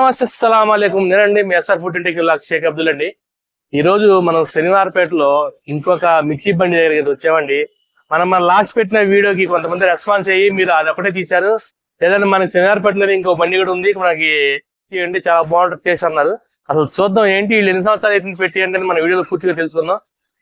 నమస్తే అస్సలం అయికం నేనండి మీ ఎస్ఆర్ ఫుడ్ ఇంటికి షేక్ అబ్దుల్ అండి ఈ రోజు మనం శనివారపేటలో ఇంకొక మిర్చి బండి దగ్గరికి అయితే వచ్చామండి మనం మన లాస్ట్ పెట్టిన వీడియోకి కొంతమంది రెస్పాన్స్ అయ్యి మీరు అది ఒకటే తీశారు లేదంటే మనకి శనివారపేటలో ఇంకో బండి కూడా ఉంది మనకి చేయండి చాలా బాగుంటుంది టేస్ట్ అన్నారు అసలు చూద్దాం ఏంటి వీళ్ళు ఎన్ని సంవత్సరాలు అయితే పెట్టి ఏంటని మన వీడియోలో పూర్తిగా తెలుసుకుందాం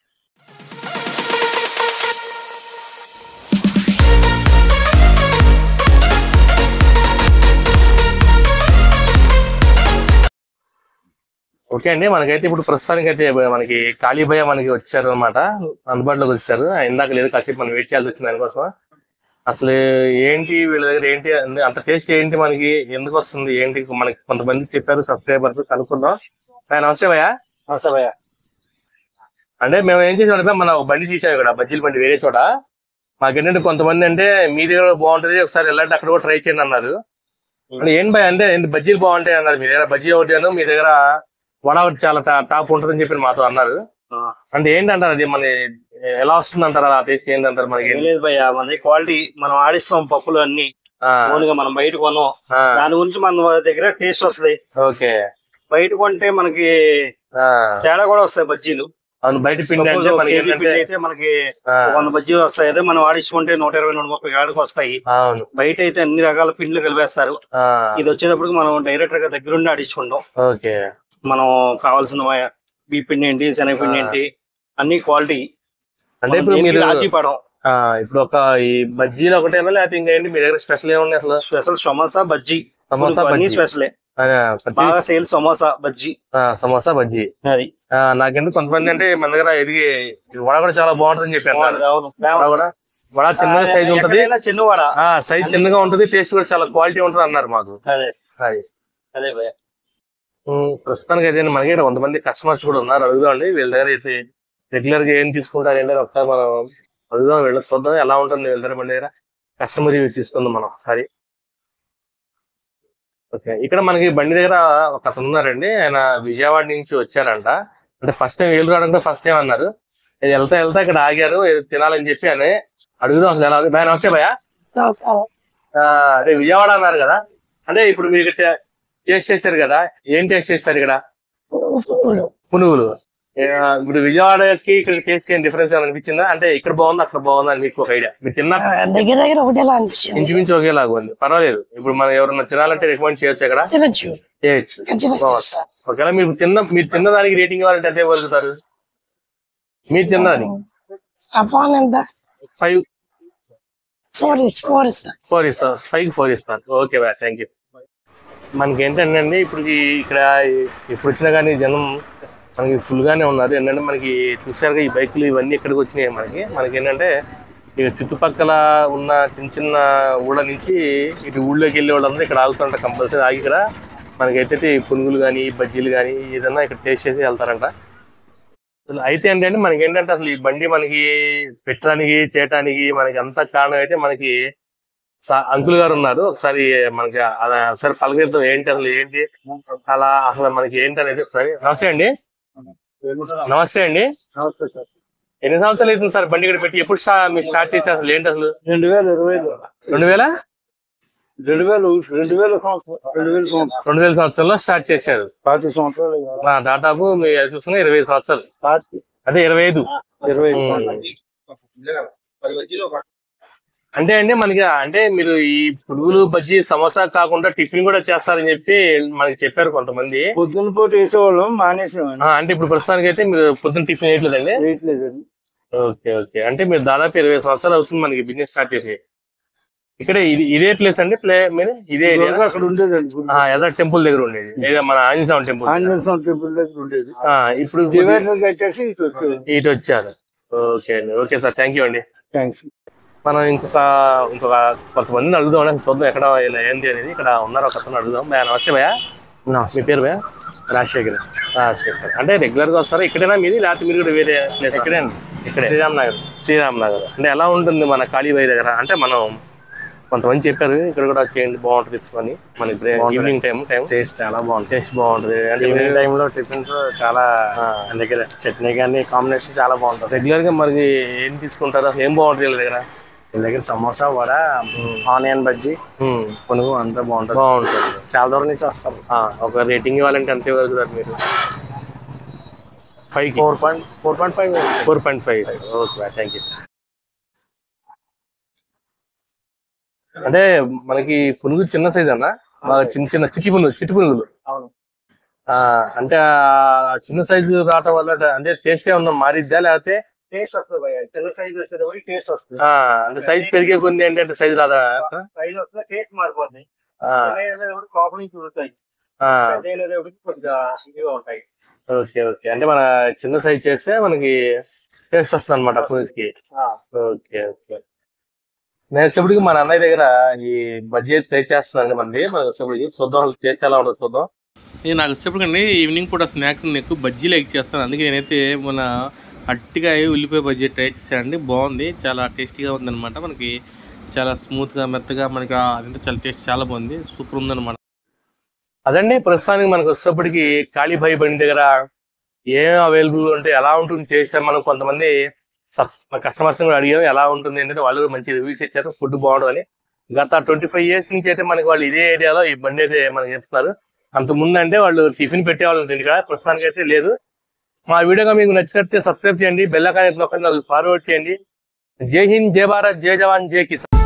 ఓకే అండి మనకైతే ఇప్పుడు ప్రస్తుతానికి అయితే మనకి కాళీభయ్య మనకి వచ్చారు అనమాట అందుబాటులోకి వచ్చారు ఇందాక లేదు కాసేపు మనం వెయిట్ చేయాల్సి వచ్చింది దానికోసం అసలు ఏంటి వీళ్ళ దగ్గర ఏంటి అంద- అంత టేస్ట్ ఏంటి మనకి ఎందుకు వస్తుంది ఏంటి మనకి కొంతమంది చెప్పారు సబ్స్క్రైబర్స్ కనుక్కుందాం ఆ, నమస్తే భయ్య అవసరమయ్యా అంటే మేము ఏం చేసామంటే మన ఒక బండి తీసాం ఇక్కడ బజ్జీల బండి వేరే చోట మాకేంటంటే కొంతమంది అంటే మీ దగ్గర బాగుంటది ఒకసారి వెళ్ళంటే అక్కడ కూడా ట్రై చేయండి అన్నారు అంటే ఏంటి భయ అంటే ఏంటి బజ్జీలు బాగుంటాయి అన్నారు మీ దగ్గర బజ్జీ ఒకటి అను మీ దగ్గర వడ ఒకటి చాలా టా- టాప్ ఉంటుందని చెప్పి మాతో అన్నారు అంటే ఏంటంటారు అది మన ఎలా వస్తుంది అంటారు ఆ టేస్ట్ ఏంటంటారు మనకి ఏం లేదు భయ్యా మనది క్వాలిటీ మనం ఆడిస్తాం పప్పులు అన్ని ఆ, ఓన్గా మనం బయట కొన్నాం ఆ, దాని గురించి మన దగ్గర టేస్ట్ వస్తుంది ఓకే బయట కొంటే మనకి ఆ, తేడా కూడా వస్తాయి బజ్జీలు అవును బయట పిండి Suppose అంటే ఒక మనకి కేజీ ఏంటంటే పిండి అయితే మనకి ఆ, వంద బజ్జీలు వస్తాయి అదే మనం ఆడించుకుంటే నూట ఇరవై నూట ముప్పై కాడికి వస్తాయి అవును బయట అయితే అన్ని రకాల పిండ్లు కలిపేస్తారు ఆ, ఇది వచ్చేటప్పటికి మనం డైరెక్ట్ గా దగ్గరుండి ఆడించుకుంటాం ఓకే మనం కావాల్సిన బీ పిండి ఏంటి శనగపిండి ఏంటి అన్ని క్వాలిటీ అంటే ఇప్పుడు మీరు రాజీ పడం ఆ, ఇప్పుడు ఒక ఈ బజ్జీలు ఒకటేనా లేకపోతే ఇంకా ఏంటి మీ దగ్గర స్పెషల్ ఏమున్నాయి అసలు స్పెషల్ సమోసా బజ్జీ సమోసా అన్ని బజ్జీ స్పెషలే ఆ, ప్రతి బాగా సేల్ సమోసా బజ్జీ ఆ, సమోసా బజ్జీ అది ఆ, నాకంటే కొంతమంది అంటే మన దగ్గర ఎదిగి వడ కూడా చాలా బాగుంటుందని చెప్పి అన్నారు అవును వడ కూడా వడ చిన్నగా సైజ్ ఉంటది ఎక్కడైనా చిన్నవాడ ఆ సైజ్ చిన్నగా ఉంటది టేస్ట్ కూడా చాలా క్వాలిటీ ఉంటది అన్నారు మాకు అదే అది అదే భయ్య ఉమ్, ప్రస్తుతానికి అయితే మనకి ఇక్కడ కొంతమంది కస్టమర్స్ కూడా ఉన్నారు అడుగుదామండి వీళ్ళ దగ్గర అయితే రెగ్యులర్ గా ఏం తీసుకుంటారు ఏంటని ఒకసారి మనం అడుగుదాం వీళ్ళ చూద్దాం ఎలా ఉంటుంది వీళ్ళ దగ్గర మన దగ్గర కస్టమర్ రివ్యూ తీసుకుందాం మనం ఒకసారి ఓకే ఇక్కడ మనకి బండి దగ్గర ఒక అతను ఉన్నారండి ఆయన విజయవాడ నుంచి వచ్చారంట అంటే ఫస్ట్ టైం ఏళ్ళు రావడం ఫస్ట్ టైం అన్నారు ఇది వెళ్తా వెళ్తా ఇక్కడ ఆగారు ఏదో తినాలని చెప్పి అని అడుగుదాం అసలు ఎలా ఉంది? భయ నమస్తే భయ నమస్కారం అదే విజయవాడ అన్నారు కదా అంటే ఇప్పుడు మీరు ఇక్కడ టేస్ట్ చేశారు కదా ఏం టేస్ట్ చేస్తారు ఇక్కడ పువ్వులు పునుగులు ఏ, ఇప్పుడు విజయవాడకి ఇక్కడ టేస్ట్ ఏం డిఫరెన్స్ ఏమైనా అనిపించిందా అంటే ఇక్కడ బాగుంది అక్కడ బాగుంది అని మీకు ఒక ఐడియా మీరు తిన్న దగ్గర దగ్గర ఒకటేలా అనిపించింది ఇంచుమించు ఒకేలాగా ఉంది పర్వాలేదు ఇప్పుడు మనం ఎవరన్నా తినాలంటే రికమెండ్ చేయొచ్చు ఇక్కడ తినచ్చు చేయొచ్చు ఖచ్చితంగా బాగుంది. చేస్తా. ఒకవేళ మీరు తిన్న మీరు తిన్నదానికి రేటింగ్ ఇవ్వాలంటే ఎంత ఇవ్వగలుగుతారు మీరు తిన్నదానికి ఆ పాన్ ఎంత ఫైవ్ ఫోర్ ఇస్ ఫోర్ ఇస్తా ఫోర్ ఇస్తారు ఫైవ్ ఫోర్ ఇస్తారు ఓకే బా థ్యాంక్ యూ మనకి ఏంటంటే అండి ఇప్పుడు ఈ ఇక్కడ ఎప్పుడు వచ్చినా కానీ జనం మనకి full గానే ఉన్నారు ఏంటంటే మనకి చూసారుగా ఈ బైకులు ఇవన్నీ ఎక్కడికి వచ్చినాయి మనకి మనకి ఏంటంటే ఇక చుట్టుపక్కల ఉన్న చిన్న చిన్న ఊళ్ళ నుంచి ఇటు ఊళ్ళోకి వెళ్ళే వాళ్ళందరూ ఇక్కడ ఆగుతుంటారు కంపల్సరీ ఆగి ఇక్కడ మనకైతే ఈ పునుగులు కానీ బజ్జీలు కానీ ఏదన్నా ఇక్కడ టేస్ట్ చేసి వెళ్తారంట అసలు అయితే ఏంటంటే మనకి ఏంటంటే అసలు ఈ బండి మనకి పెట్టడానికి చేయటానికి మనకి అంత కారణం అయితే మనకి సా- అంకుల్ గారు ఉన్నారు ఒకసారి మనకి అలా ఒకసారి పలకరిద్దాం ఏంటి అసలు ఏంటి అలా అసలు మనకి ఏంటి అనేది ఒకసారి నమస్తే అండి నమస్తే అండి నమస్తే సార్ ఎన్ని సంవత్సరాలు అవుతుంది సార్ బండి ఇక్కడ పెట్టి ఎప్పుడు స్టా మీరు స్టార్ట్ చేశారు అసలు ఏంటి అసలు రెండు వేల ఇరవై రెండు వేల రెండు వేలు రెండు వేల సంవత్సరం రెండు వేల సంవత్సరం రెండు వేల సంవత్సరంలో స్టార్ట్ చేశారు పాతి సంవత్సరాలు కాదు. ఆ, దాదాపు మీరు చూసుకున్న ఇరవై ఐదు సంవత్సరాలు పాతి అదే ఇరవై ఐదు ఇరవై ఐదు ఉమ్. సంవత్సరాలు. అంటే అండి మనకి అంటే మీరు ఈ పురుగులు బజ్జీ సమోసా కాకుండా టిఫిన్ కూడా చేస్తారని చెప్పి మనకి చెప్పారు కొంతమంది పొద్దున్న పూట వేసేవాళ్ళం మానేసామండి ఆ, అంటే ఇప్పుడు ప్రస్తుతానికి అయితే మీరు పొద్దున్న టిఫిన్ వేయట్లేదండి వేయట్లేదండి ఓకే ఓకే అంటే మీరు దాదాపు ఇరవై సంవత్సరాలు అవుతుంది మనకి బిజినెస్ స్టార్ట్ చేసి ఇక్కడ ఇది ఇదే ప్లేస్ అండి ప్లే మీరు ఇదే ఏరియా ఇదివరకు అక్కడ ఉండేదండి ఎదా టెంపుల్ దగ్గర ఉండేది లేదా మన ఆంజనేయ స్వామి టెంపుల్ ఆంజనేయ స్వామి టెంపుల్ దగ్గర ఉండేది ఆ, ఇప్పుడు డివైడర్ కట్టేసి ఇటు వచ్చేది ఇటు వచ్చారు ఓకే అండి ఓకే సార్ థ్యాంక్ యూ అండి థ్యాంక్స్ మనం ఇంకొక ఇంకొక కొంతమందిని అడుగుదాం అండి చూద్దాం ఎక్కడ ఇలా ఏంటి అనేది ఇక్కడ ఉన్నారు ఒక అతను అడుగుదాం భయ నమస్తే భయ మీ పేరు భయ రాజశేఖర్ రాజశేఖర్ అంటే రెగ్యులర్ గా వస్తారా ఇక్కడేనా మీది లేకపోతే మీరు కూడా వేరే ప్లేస్ ఇక్కడే ఇక్కడే శ్రీరామ్ నగర్ శ్రీరామ్ నగర్ అంటే ఎలా ఉంటుంది మన కాళీబాయి దగ్గర అంటే మనం కొంతమంది చెప్పారు ఇక్కడ కూడా చేయండి బాగుంటుంది అని మన ఈవినింగ్ టైం టైం టేస్ట్ చాలా బాగుంటుంది టేస్ట్ బాగుంటుంది అంటే ఈవినింగ్ టైం లో టిఫిన్స్ చాలా దగ్గర చట్నీ కానీ కాంబినేషన్ చాలా బాగుంటుంది రెగ్యులర్ గా మరి ఏం తీసుకుంటారు అసలు ఏం బాగుంటుంది వీళ్ళ దగ్గర వీళ్ళ దగ్గర సమోసా వడ ఆనియన్ బజ్జీ ఉమ్, పునుగు అంతా బాగుంటుంది బాగుంటుంది చాలా దూరం నుంచి వస్తారు ఆ, ఒక రేటింగ్ ఇవ్వాలంటే అంతే ఇవ్వగలుగుతారు మీరు five four point four point five four point five okay thank you అంటే మనకి పునుగు చిన్న సైజ్ అన్న బాగా చిన్న చిన్న చిట్టి పునుగు చిట్టి పునుగులు అవును ఆ, అంటే ఆ చిన్న సైజు రావటం వల్ల అంటే టేస్ట్ ఏమన్నా మారిద్దా లేకపోతే టేస్ట్ వస్తుంది భయ్య చిన్న సైజ్ వచ్చేది టేస్ట్ వస్తుంది ఆ, అంటే సైజ్ పెరిగే కొన్ని ఏంటంటే సైజు రాదా సైజ్ వస్తుంది టేస్ట్ మారిపోతుంది ఆ, కాపు నుంచి ఉడుతాయి ఆ, కొద్దిగా ఇదిగా ఉంటాయి ఓకే ఓకే అంటే మన చిన్న సైజ్ చేస్తే మనకి టేస్ట్ వస్తుంది అనమాట పునుగుకి ఓకే ఓకే నేను వచ్చేప్పటికి మన అన్నయ్య దగ్గర ఈ బడ్జెట్ ట్రై చేస్తున్నాను మంది మనకి వచ్చేప్పటికి చూద్దాం టేస్ట్ ఎలా ఉంటుంది చూద్దాం నేను నాకు వచ్చేప్పటికండి ఈవినింగ్ పూట స్నాక్స్ నేను ఎక్కువ బజ్జీ లైక్ చేస్తాను అందుకే నేనైతే మన అట్టికాయ ఉల్లిపాయ బజ్జీ ట్రై చేశానండి బాగుంది చాలా టేస్టీగా ఉందన్నమాట మనకి చాలా స్మూత్గా మెత్తగా మనకి ఆ- అదంతా చాలా టేస్ట్ చాలా బాగుంది సూపర్ ఉందన్నమాట అదండి ప్రస్తుతానికి మనకు వచ్చేప్పటికి కాళీబాయి బండి దగ్గర ఏం అవైలబుల్ ఉంటే ఎలా ఉంటుంది టేస్ట్ అని మనం కొంతమంది కస్టమర్స్ కూడా అడిగాం ఎలా ఉంటుంది ఏంటంటే వాళ్ళు కూడా మంచి రివ్యూస్ ఇచ్చారు ఫుడ్ బాగుంటుందని గత ట్వంటీ ఫైవ్ ఇయర్స్ నుంచి అయితే మనకి వాళ్ళు ఇదే ఏరియాలో ఈ బండి అయితే మనకి చెప్తున్నారు అంత ముందు అంటే వాళ్ళు టిఫిన్ పెట్టేవాళ్ళు ఉంటుంది కదా ప్రస్తుతానికి అయితే లేదు మా వీడియోగా మీకు నచ్చినట్టే సబ్స్క్రైబ్ చేయండి బెల్ ఐకాన్ నొక్కండి నాకు ఫార్వర్డ్ చేయండి జై హింద్ జై భారత్ జై జవాన్ జై కిసాన్